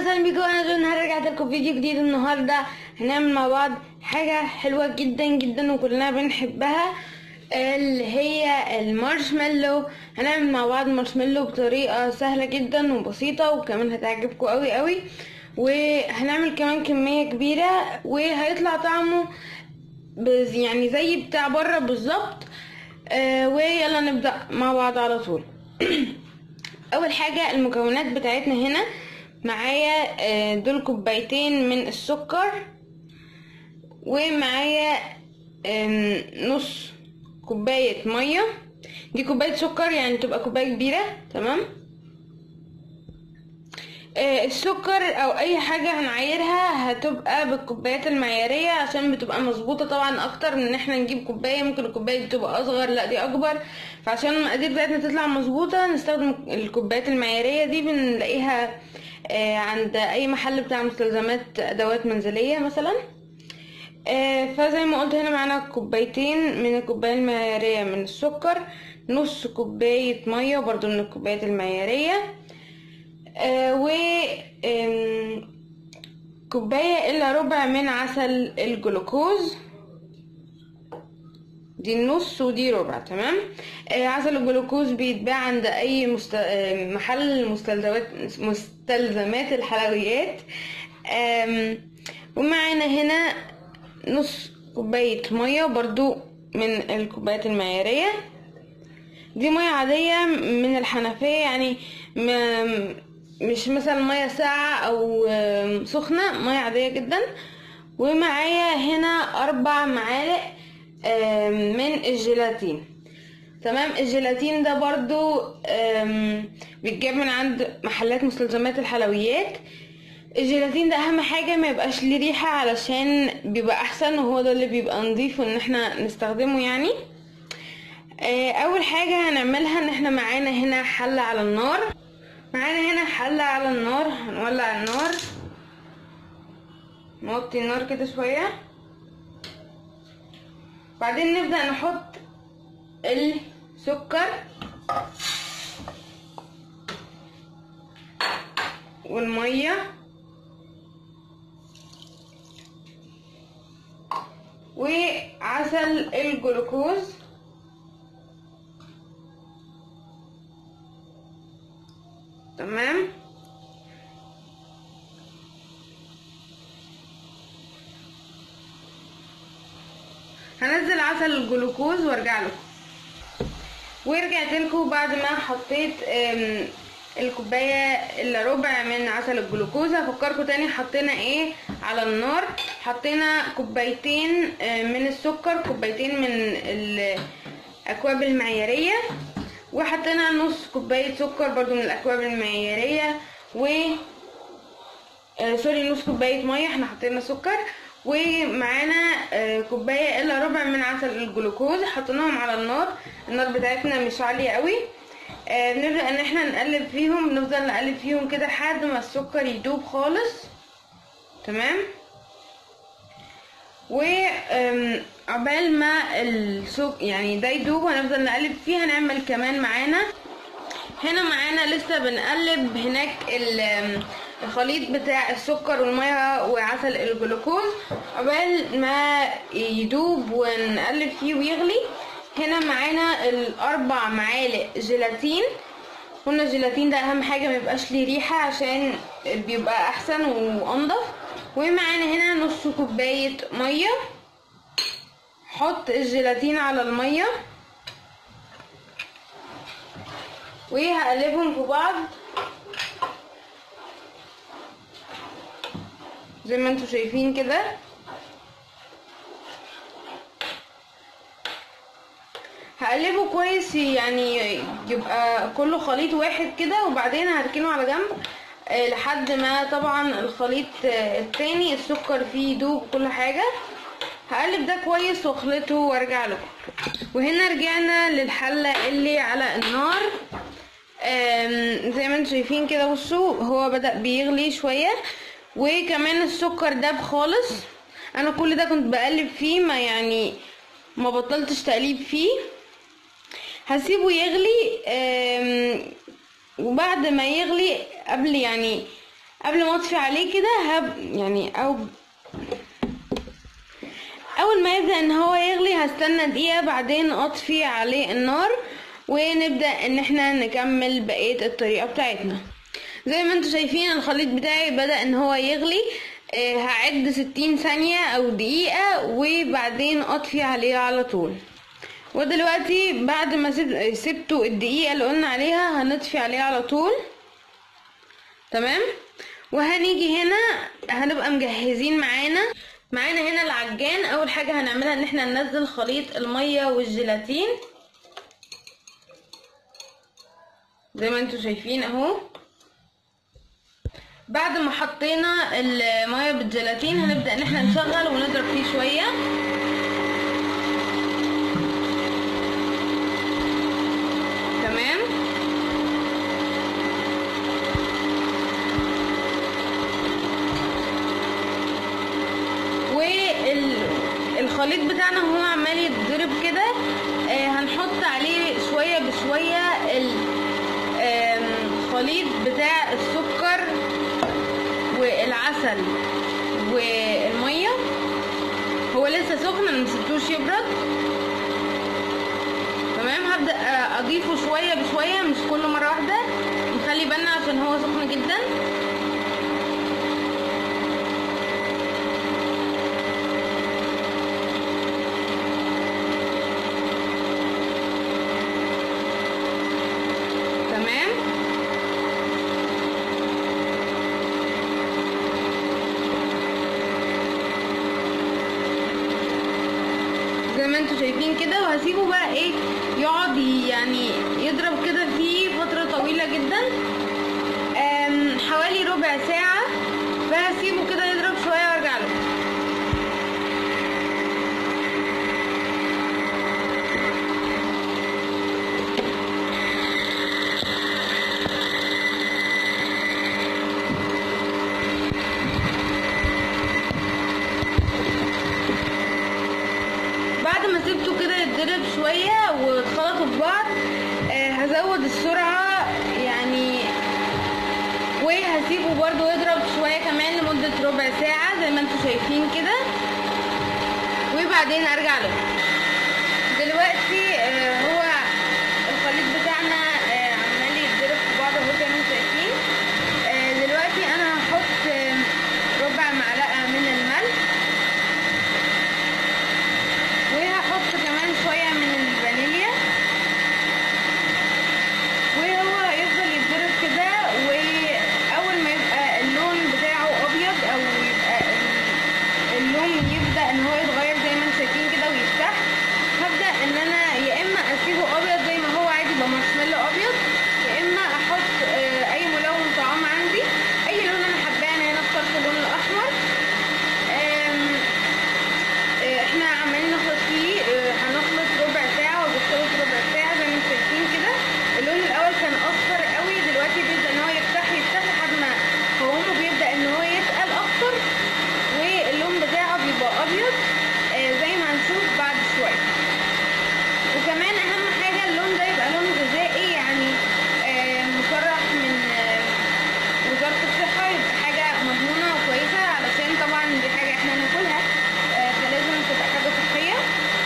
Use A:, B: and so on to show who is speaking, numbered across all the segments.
A: وسهلا بيكم انا جون رجعت لكم فيديو جديد النهارده هنعمل مع بعض حاجه حلوه جدا جدا وكلنا بنحبها اللي هي المارشميلو هنعمل مع بعض مارشميلو بطريقه سهله جدا وبسيطه وكمان هتعجبكم قوي قوي وهنعمل كمان كميه كبيره وهيطلع طعمه بز يعني زي بتاع بره بالظبط آه ويلا نبدا مع بعض على طول اول حاجه المكونات بتاعتنا هنا معايا آه، دول كوبايتين من السكر ومعايا آم، نص كوباية مية دي كوباية سكر يعني تبقى كوباية كبيرة تمام آه، السكر او اي حاجة هنعايرها هتبقى بالكوبايات المعيارية عشان بتبقى مظبوطة طبعا اكتر من ان احنا نجيب كوباية ممكن الكوباية دي تبقى اصغر لا دي اكبر فعشان المقادير بتاعتنا تطلع مظبوطة نستخدم الكوبايات المعيارية دي بنلاقيها آه، عند اي محل بتاع مستلزمات ادوات منزلية مثلا آه، فزي ما قلت هنا معانا كوبايتين من الكوباية المعيارية من السكر نص كوباية مية برضو من الكوبايات المعيارية آه، و آم، كوباية إلا ربع من عسل الجلوكوز دي النص ودي ربع تمام آه عسل الجلوكوز بيتباع عند اي مست... آه، محل مستلزمات مستلزمات الحلويات آم، ومعانا هنا نص كوباية مية برضو من الكوبايات المعيارية دي مية عادية من الحنفية يعني م... مش مثلا مية ساقعة او آم، سخنة مية عادية جدا ومعايا هنا اربع معالق آم، من الجيلاتين تمام الجيلاتين ده برضو آم، بيتجاب من عند محلات مستلزمات الحلويات الجيلاتين ده اهم حاجة ما يبقاش ليه ريحة علشان بيبقى احسن وهو ده اللي بيبقى نضيف وان احنا نستخدمه يعني آه، اول حاجة هنعملها ان احنا معانا هنا حلة على النار معانا هنا حلة على النار هنولع النار نوطي النار كده شوية بعدين نبدأ نحط السكر والمية وعسل الجلوكوز تمام هنزل عسل الجلوكوز وارجع لكم ورجعت لكم بعد ما حطيت آم، الكوبايه الا ربع من عسل الجلوكوز هفكركم تاني حطينا ايه على النار حطينا كوبايتين آه، من السكر كوبايتين من الاكواب المعياريه وحطينا نص كوبايه سكر برضو من الاكواب المعياريه و آه، سوري نص كوبايه ميه احنا حطينا سكر ومعانا آه، كوبايه الا ربع من عسل الجلوكوز حطيناهم على النار النار بتاعتنا مش عاليه قوي آه، بنبدا ان احنا نقلب فيهم بنفضل نقلب فيهم كده لحد ما السكر يدوب خالص تمام و آم، عقبال ما السك يعني ده يدوب هنفضل نقلب فيه هنعمل كمان معانا هنا معانا لسه بنقلب هناك ال- آم، الخليط بتاع السكر والميه وعسل الجلوكوز عقبال ما يدوب ونقلب فيه ويغلي هنا معانا الاربع معالق جيلاتين قلنا الجيلاتين ده اهم حاجه ما يبقاش ليه ريحه عشان بيبقى احسن وانضف ومعانا هنا نص كوبايه ميه حط الجيلاتين على الميه وهقلبهم في بعض زي ما انتم شايفين كده هقلبه كويس يعني يبقى كله خليط واحد كده وبعدين هركنه على جنب آه، لحد ما طبعا الخليط آه، التاني السكر فيه يدوب كل حاجة هقلب ده كويس واخلطه وارجع لكم وهنا رجعنا للحلة اللي على النار آم، زي ما انتم شايفين كده بصوا هو بدأ بيغلي شوية وكمان السكر داب خالص انا كل ده كنت بقلب فيه ما يعني ما بطلتش تقليب فيه هسيبه يغلي آم، وبعد ما يغلي قبل يعني قبل ما اطفي عليه كده هب يعني او اول ما يبدا ان هو يغلي هستنى دقيقه بعدين اطفي عليه النار ونبدا ان احنا نكمل بقيه الطريقه بتاعتنا زي ما انتم شايفين الخليط بتاعي بدا ان هو يغلي آه، هعد ستين ثانية او دقيقة وبعدين اطفي عليه على طول ودلوقتي بعد ما سيب- سبته الدقيقة اللي قلنا عليها هنطفي عليه على طول تمام وهنيجي هنا هنبقى مجهزين معانا معانا هنا العجان اول حاجة هنعملها ان احنا ننزل خليط المية والجيلاتين زي ما انتوا شايفين اهو بعد ما حطينا المية بالجيلاتين هنبدأ ان احنا نشغل ونضرب فيه شوية تمام والخليط بتاعنا هو عمال يتضرب كده آه، هنحط عليه شوية بشوية الخليط بتاع السكر والعسل والمية هو لسه سخن انا مسبتوش يبرد تمام هبدأ آه، اضيفه شوية بشوية مش كله مرة واحدة نخلي بالنا عشان هو سخن جدا تمام زي ما انتوا شايفين كده وهسيبه بقى ايه يقعد ي- يعني يضرب كده فيه فترة طويلة جدا آم، حوالي ربع ساعة فهسيبه كده يضرب شوية وارجع له بعد ما سيبته كده يتضرب شوية واتخلطوا في بعض آه، هزود السرعة يعني وهسيبه برضو يضرب شوية كمان لمدة ربع ساعة زي ما انتوا شايفين كده وبعدين ارجع له دلوقتي آه، هو الخليط بتاعنا آه، عمال يتضرب في بعض اهو زي ما انتوا شايفين آه، دلوقتي انا هحط آه، ربع معلقة من الملح وهحط كمان شوية من الفانيليا وهو هيفضل يتضرب كده وأول ما يبقى اللون بتاعه أبيض أو يبقى ال- اللون يبدأ إن هو يتغير زي ما انتم شايفين كده ويفتح هبدأ إن أنا يا إما أسيبه أبيض زي ما هو عادي يبقى مارشميلو أبيض يا إما أحط آه، أي ملون طعام عندي أي لون أنا حباه أنا هنا اخترت اللون الأحمر آم، آه، احنا عمالين نخلط فيه آه، هنخلط ربع ساعة وبالخلط ربع ساعة زي ما انتم شايفين كده اللون الأول كان أصفر قوي دلوقتي بيبدأ إن هو يفتح يفتح لحد ما قوامه بيبدأ إن هو يتقل أكتر واللون بتاعه بيبقى أبيض آه، زي ما هنشوف بعد شوية وكمان أهم حاجة اللون ده يبقى لون غذائي يعني آه، مصرح من آه، وزارة الصحة يبقى حاجة مضمونة وكويسة علشان طبعا دي حاجة احنا ناكلها آه، فلازم تبقى حاجة صحية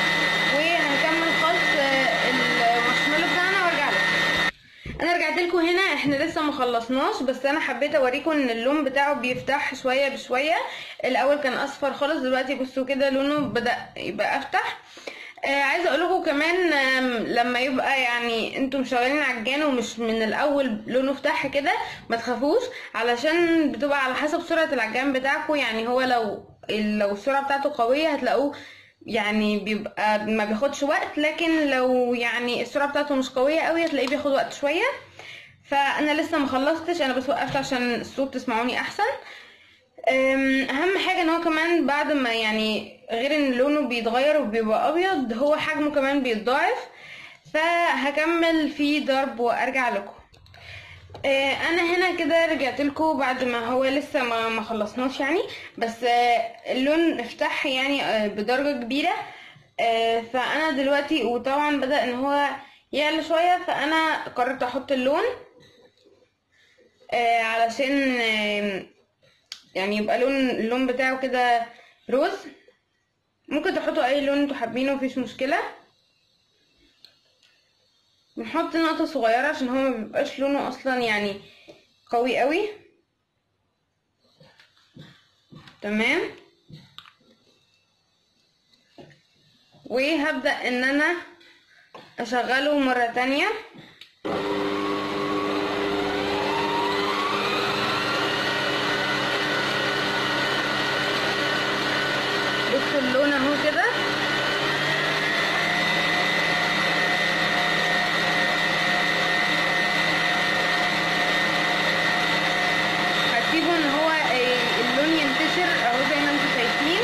A: وهنكمل خلط آه، المارشميلو بتاعنا وارجع لكم انا رجعت لكم هنا احنا لسه ما خلصناش بس انا حبيت اوريكم ان اللون بتاعه بيفتح شويه بشويه الاول كان اصفر خالص دلوقتي بصوا كده لونه بدا يبقى افتح آه عايزه اقول لكم كمان آم، لما يبقى يعني انتم شغالين عجان ومش من الاول لونه فتح كده ما تخافوش علشان بتبقى على حسب سرعه العجان بتاعكم يعني هو لو لو السرعه بتاعته قويه هتلاقوه يعني بيبقى ما بياخدش وقت لكن لو يعني السرعه بتاعته مش قويه قوي هتلاقيه بياخد وقت شويه فانا لسه ما خلصتش انا بس وقفت عشان الصوت تسمعوني احسن أم، اهم حاجه ان هو كمان بعد ما يعني غير ان لونه بيتغير وبيبقى ابيض هو حجمه كمان بيتضاعف فهكمل في ضرب وارجع لكم آه، انا هنا كده رجعت لكم بعد ما هو لسه ما ما خلصناش يعني بس آه، اللون افتح يعني آه، بدرجه كبيره آه، فانا دلوقتي وطبعا بدا ان هو يعلى شويه فانا قررت احط اللون آه علشان آه يعني يبقى لون اللون بتاعه كده روز ممكن تحطوا اي لون انتوا حابينه مفيش مشكله بنحط نقطه صغيره عشان هو ما بيبقاش لونه اصلا يعني قوي قوي تمام وهبدأ ان انا اشغله مرة تانية بصوا اللون اهو كده هسيبه ان هو آه، اللون ينتشر اهو زي ما انتم شايفين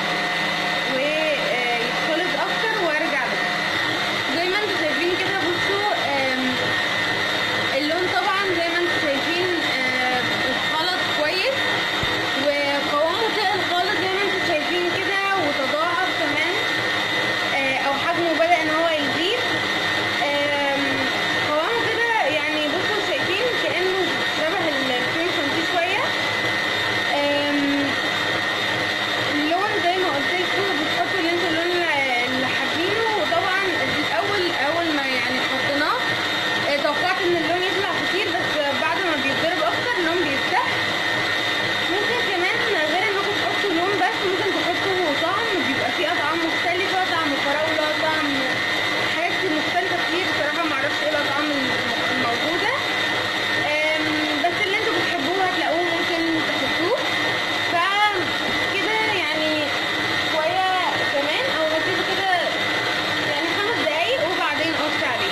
A: ويتخلط اكتر وارجع له زي ما انتم شايفين كده بصوا آم، اللون طبعا زي ما انتم شايفين آه، اتخلط كويس وقوامه تقل خالص زي ما انتم شايفين كده وتضاعف كمان آه، او حجمه بدأ ان هو يزيد آم، قوامه كده يعني بصوا شايفين كأنه شبه الكريم شانتيه شوية آم، اللون زي ما قلت لكم بتحطوا اللي انتوا اللون اللي حابينه وطبعا الاول اول ما يعني حطيناه اه، توقعت ان اللون يطلع كتير بس بعد ما بيتضرب اكتر اللون بيفتح ممكن كمان غير انكم تحطوا لون بس ممكن تحطوا طعم بيبقى فيه اطعام مختلفة طعم فراولة طعم حاجات مختلفة كتير بصراحة معرفش ايه الاطعام الموجودة آم، بس اللي انتوا بتحبوه هتلاقوه ممكن تحطوه فكده يعني شوية كمان او هسيبه كده يعني خمس دقايق وبعدين اقص عليه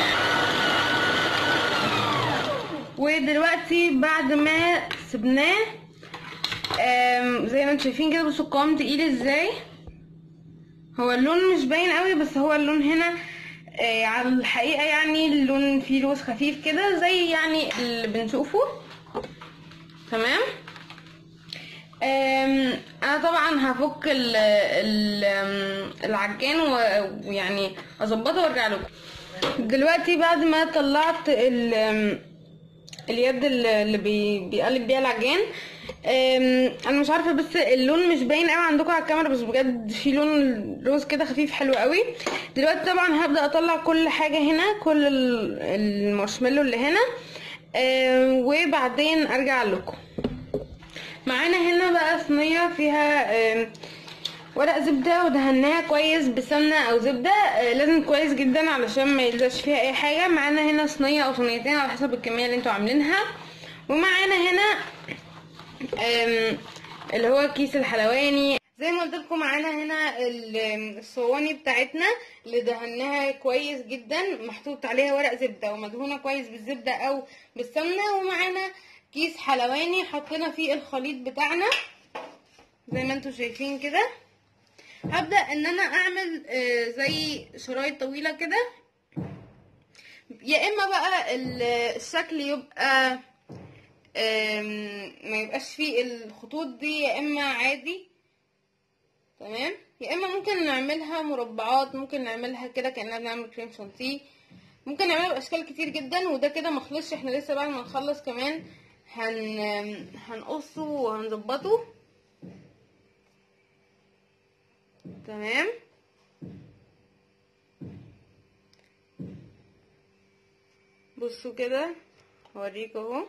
A: ودلوقتي بعد ما سبناه آم، زي ما انتم شايفين كده بصوا القوام تقيل ازاي هو اللون مش باين قوي بس هو اللون هنا آه، على الحقيقة يعني اللون فيه لوز خفيف كده زي يعني اللي بنشوفه تمام آم، انا طبعا هفك ال ال آم، العجان و- ويعني اظبطه وارجع لكم دلوقتي بعد ما طلعت ال آم، اليد اللي اللي بي بيقلب بيها العجان أم، انا مش عارفه بس اللون مش باين قوي عندكم على الكاميرا بس بجد في لون روز كده خفيف حلو قوي دلوقتي طبعا هبدا اطلع كل حاجه هنا كل ال- المارشميلو اللي هنا أم، وبعدين ارجع لكم معانا هنا بقى صينيه فيها أم، ورق زبدة ودهناها كويس بسمنة او زبدة آه، لازم كويس جدا علشان ما يلزقش فيها اي حاجة معانا هنا صينية او صينيتين على حسب الكمية اللي انتوا عاملينها ومعانا هنا آم، اللي هو كيس الحلواني زي ما قلت لكم معانا هنا ال- الصواني بتاعتنا اللي دهناها كويس جدا محطوط عليها ورق زبدة ومدهونة كويس بالزبدة او بالسمنة ومعانا كيس حلواني حطينا فيه الخليط بتاعنا زي ما انتوا شايفين كده هبدأ ان انا اعمل آه، زي شرايط طويلة كده يا اما بقى ال- الشكل يبقى آم، ما يبقاش فيه الخطوط دي يا اما عادي تمام يا اما ممكن نعملها مربعات ممكن نعملها كده كاننا بنعمل كريم شانتيه ممكن نعملها باشكال كتير جدا وده كده مخلصش احنا لسه بعد ما نخلص كمان هن هنقصه وهنظبطه تمام بصوا كده هوريكوا اهو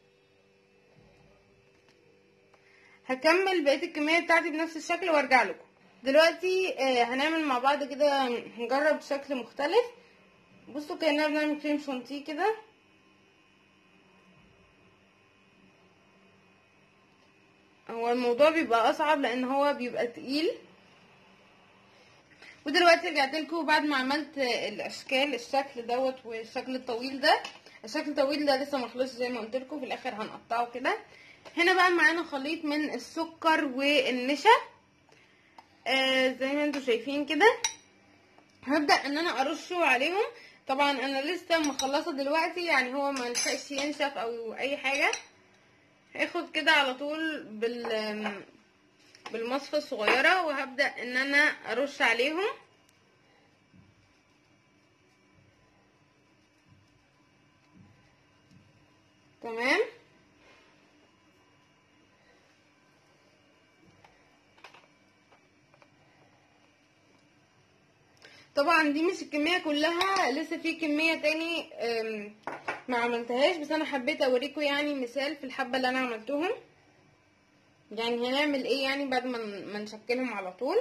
A: هكمل بقيه الكميه بتاعتي بنفس الشكل وارجع لكم دلوقتي آه، هنعمل مع بعض كده هنجرب شكل مختلف بصوا كاننا بنعمل كريم شانتيه كده هو الموضوع بيبقى اصعب لان هو بيبقى تقيل ودلوقتي رجعت لكم بعد ما عملت الاشكال الشكل دوت والشكل الطويل ده الشكل الطويل ده لسه مخلصش زي ما قلت لكم في الاخر هنقطعه كده هنا بقى معانا خليط من السكر والنشا آه زي ما انتم شايفين كده هبدا ان انا ارشه عليهم طبعا انا لسه مخلصه دلوقتي يعني هو ما لحقش ينشف او اي حاجه هاخد كده على طول بال بالمصفى الصغيرة وهبدأ ان انا ارش عليهم تمام طبعا دي مش الكميه كلها لسه في كميه تاني أم، ما عملتهاش بس انا حبيت اوريكم يعني مثال في الحبه اللي انا عملتهم يعني هنعمل ايه يعني بعد ما ما نشكلهم على طول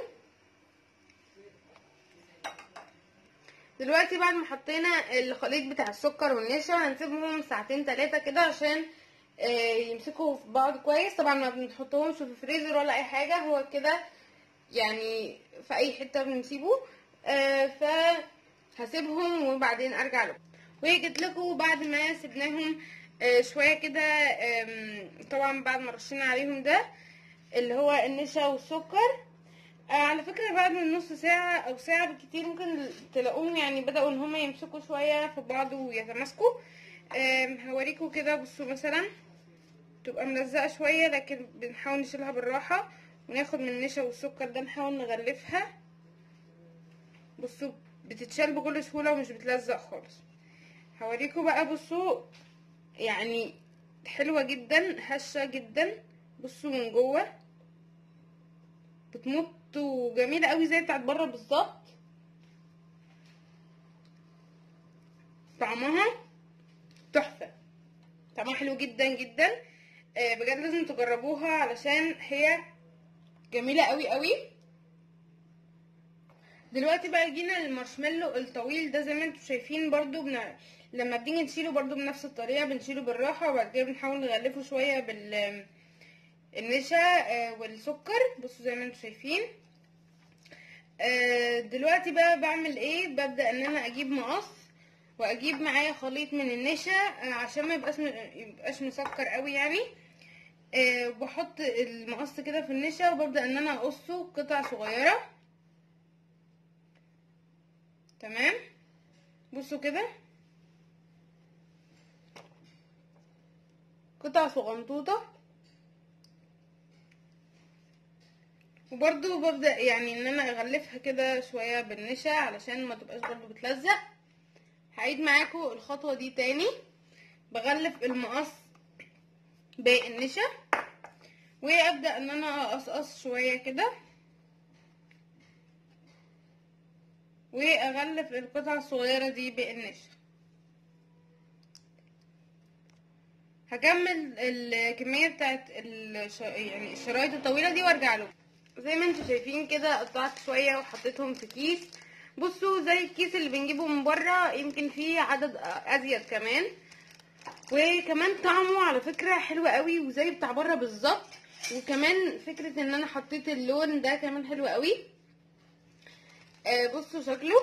A: دلوقتي بعد ما حطينا الخليط بتاع السكر والنشا هنسيبهم ساعتين تلاتة كده عشان آه، يمسكوا في بعض كويس طبعا ما بنحطهمش في الفريزر ولا اي حاجة هو كده يعني في اي حتة بنسيبه آه، ف هسيبهم وبعدين ارجع لكم وجيت لكم بعد ما سيبناهم آه، شوية كده آم، طبعا بعد ما رشينا عليهم ده اللي هو النشا والسكر آه، على فكرة بعد من نص ساعة أو ساعة بالكتير ممكن تلاقوهم يعني بدأوا إن هما يمسكوا شوية في بعض ويتماسكوا آم، هوريكم كده بصوا مثلا تبقى ملزقة شوية لكن بنحاول نشيلها بالراحة وناخد من النشا والسكر ده نحاول نغلفها بصوا بتتشال بكل سهولة ومش بتلزق خالص هوريكم بقى بصوا يعني حلوة جدا هشة جدا بصوا من جوه بتمط وجميلة قوي زي بتاعت بره بالظبط طعمها تحفة طعمها حلو جدا جدا آه، بجد لازم تجربوها علشان هي جميلة قوي قوي دلوقتي بقى جينا للمارشميلو الطويل ده زي ما انتم شايفين برضو بن... لما بنيجي نشيله برضو بنفس الطريقة بنشيله بالراحة وبعد كده بنحاول نغلفه شوية بال النشا آه، والسكر بصوا زي ما انتم شايفين آه، دلوقتي بقى بعمل ايه ببدأ ان انا اجيب مقص واجيب معايا خليط من النشا آه، عشان ما يبقاش يبقاش مسكر قوي يعني آه، بحط المقص كده في النشا وببدأ ان انا اقصه قطع صغيرة تمام بصوا كده قطع صغنطوطة وبرضو ببدأ يعني ان انا اغلفها كده شوية بالنشا علشان ما تبقاش برضو بتلزق هعيد معاكم الخطوة دي تاني بغلف المقص بالنشا وابدأ ان انا اقصقص شوية كده واغلف القطع الصغيرة دي بالنشا هكمل الكمية بتاعت الش... يعني الشرايط الطويلة دي وارجع لكم زي ما انتم شايفين كده قطعت شوية وحطيتهم في كيس بصوا زي الكيس اللي بنجيبه من بره يمكن فيه عدد ازيد كمان وكمان طعمه على فكرة حلو قوي وزي بتاع بره بالظبط وكمان فكرة ان انا حطيت اللون ده كمان حلو قوي آه بصوا شكله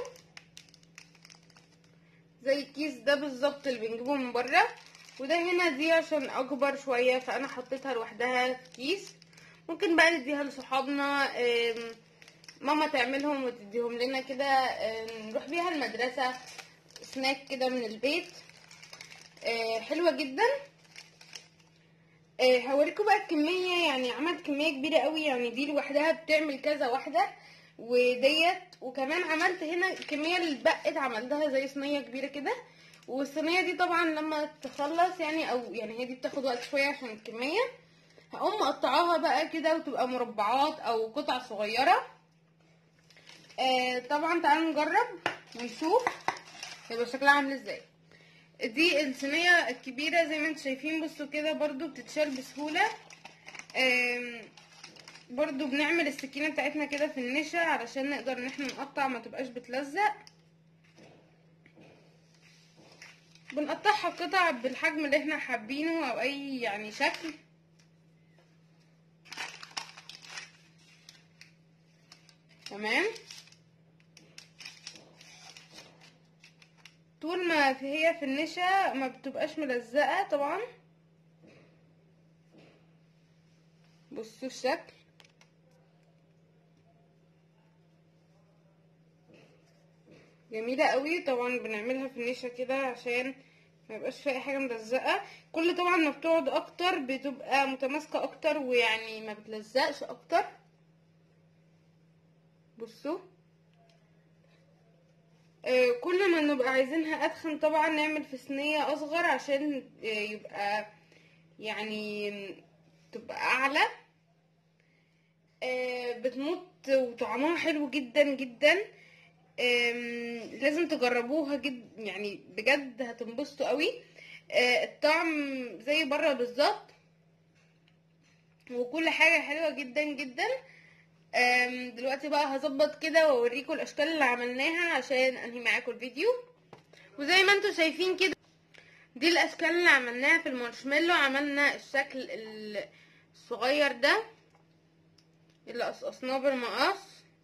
A: زي الكيس ده بالظبط اللي بنجيبه من بره وده هنا دي عشان اكبر شوية فانا حطيتها لوحدها في كيس ممكن بقى نديها لصحابنا آم، ماما تعملهم وتديهم لنا كده آم، نروح بيها المدرسة سناك كده من البيت آه، حلوة جدا آه، هوريكم بقى الكمية يعني عملت كمية كبيرة قوي يعني دي لوحدها بتعمل كذا واحدة وديت وكمان عملت هنا الكمية اللي بقت عملتها زي صينية كبيرة كده والصينية دي طبعا لما تخلص يعني او يعني هي دي بتاخد وقت شوية عشان الكمية هقوم مقطعاها بقى كده وتبقى مربعات او قطع صغيرة آه طبعا تعالوا نجرب ونشوف هيبقى شكلها عامل ازاي دي الصينية الكبيرة زي ما انتم شايفين بصوا كده برضو بتتشال بسهولة آم، برضو بنعمل السكينة بتاعتنا كده في النشا علشان نقدر ان احنا نقطع ما تبقاش بتلزق بنقطعها قطع بالحجم اللي احنا حابينه او اي يعني شكل تمام طول ما في- هي في النشا ما بتبقاش ملزقة طبعا بصوا الشكل جميلة قوي طبعا بنعملها في النشا كده عشان ما يبقاش فيها اي حاجة ملزقة كل طبعا ما بتقعد اكتر بتبقى متماسكة اكتر ويعني ما بتلزقش اكتر بصوا آه، كل ما نبقى عايزينها اتخن طبعا نعمل في صينية اصغر عشان آه، يبقى يعني تبقى اعلى آه، بتمط وطعمها حلو جدا جدا أم، لازم تجربوها جد يعني بجد هتنبسطوا قوي أه، الطعم زي بره بالظبط وكل حاجة حلوة جدا جدا أم، دلوقتي بقى هظبط كده واوريكم الاشكال اللي عملناها عشان انهي معاكم الفيديو وزي ما انتم شايفين كده دي الاشكال اللي عملناها في المارشميلو عملنا الشكل الصغير ده اللي قصقصناه بالمقص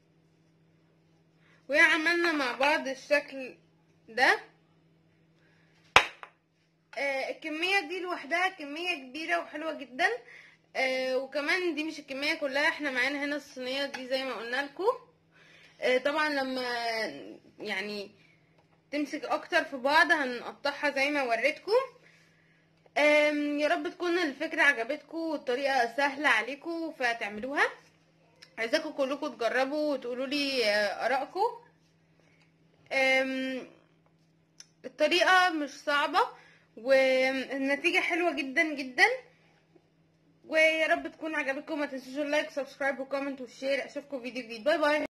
A: وعملنا مع بعض الشكل ده آه الكمية دي لوحدها كمية كبيرة وحلوة جدا آه وكمان دي مش الكمية كلها احنا معانا هنا الصينية دي زي ما قلنا لكم آه طبعا لما يعني تمسك اكتر في بعض هنقطعها زي ما وريتكم آم، يا رب تكون الفكرة عجبتكم والطريقة سهلة عليكم فتعملوها عايزاكم كلكم تجربوا وتقولوا لي آه، ارائكم آم، الطريقة مش صعبة والنتيجة حلوة جدا جدا ويا رب تكون عجبتكم ما تنسوش اللايك سبسكرايب وكومنت والشير اشوفكم فيديو جديد باي باي